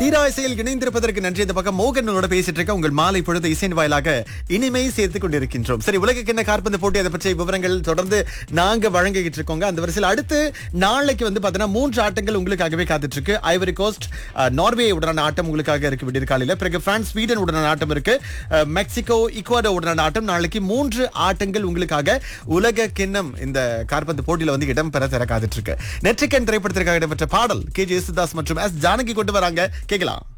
தீரா இசையில் இணைந்திருப்பதற்கு நன்றி இந்த பக்கம் மோகனோட பேசிட்டு இருக்க உங்கள் மாலை பொழுது இசையின் வாயிலாக இனிமை சேர்த்துக் கொண்டிருக்கின்றோம் சரி உலக கிண்ண காற்பந்து போட்டி அதை பற்றிய விவரங்கள் தொடர்ந்து நாங்க வழங்கிக்கிட்டு இருக்கோங்க அந்த வரிசையில் அடுத்து நாளைக்கு வந்து பாத்தீங்கன்னா மூன்று ஆட்டங்கள் உங்களுக்காகவே காத்துட்டு இருக்கு ஐவரி கோஸ்ட் அஹ், நார்வே உடனான ஆட்டம் உங்களுக்காக இருக்கு விடியற்காலையில பிறகு பிரான்ஸ் ஸ்வீடன் உடனான ஆட்டம் இருக்கு அஹ், மெக்சிகோ இக்குவாடோ உடனான ஆட்டம் நாளைக்கு மூன்று ஆட்டங்கள் உங்களுக்காக உலக கிண்ணம் இந்த காற்பந்து போட்டியில வந்து இடம்பெற தர காத்துட்டு இருக்கு நெற்றிக்கன் திரைப்படத்திற்காக இடம்பெற்ற பாடல் கே ஜே யேசுதாஸ் மற்றும் எஸ் ஜானகி கொண்டு வராங்க கேட்கலாம்